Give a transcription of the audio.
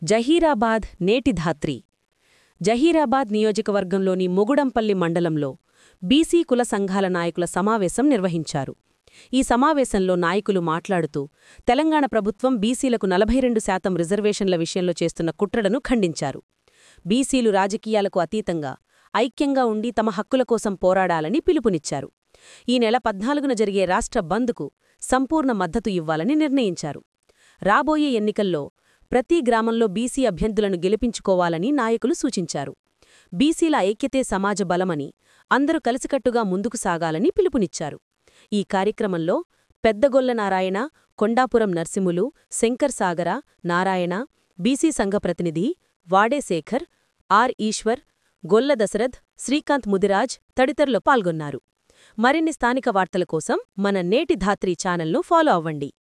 జహీరాబాద్ నేటి ధాత్రి జహీరాబాద్ నియోజకవర్గంలోని ముగుడంపల్లి మండలంలో బీసీ కుల సంఘాల నాయకుల సమావేశం నిర్వహించారు ఈ సమావేశంలో నాయకులు మాట్లాడుతూ తెలంగాణ ప్రభుత్వం బీసీలకు నలభై రెండు శాతం రిజర్వేషన్ల విషయంలో చేస్తున్న కుట్రలను ఖండించారు బీసీలు రాజకీయాలకు అతీతంగా ఐక్యంగా ఉండి తమ హక్కుల కోసం పోరాడాలని పిలుపునిచ్చారు ఈ నెల పద్నాలుగున జరిగే రాష్ట్ర బంద్కు సంపూర్ణ మద్దతు ఇవ్వాలని నిర్ణయించారు రాబోయే ఎన్నికల్లో ప్రతి గ్రామంలో బీసీ అభ్యర్థులను గెలిపించుకోవాలని నాయకులు సూచించారు బీసీల ఐక్యతే సమాజ బలమని అందరూ కలిసికట్టుగా ముందుకు సాగాలని పిలుపునిచ్చారు ఈ కార్యక్రమంలో పెద్దగొల్ల నారాయణ కొండాపురం నర్సింహులు శంకర్ సాగర నారాయణ బీసీ సంఘ ప్రతినిధి వాడే శేఖర్ ఆర్ ఈశ్వర్ గొల్ల దశరథ్ శ్రీకాంత్ ముదిరాజ్ తదితరులు పాల్గొన్నారు మరిన్ని స్థానిక వార్తల కోసం మన నేటి ధాత్రి ఛానల్ను ఫాలో అవ్వండి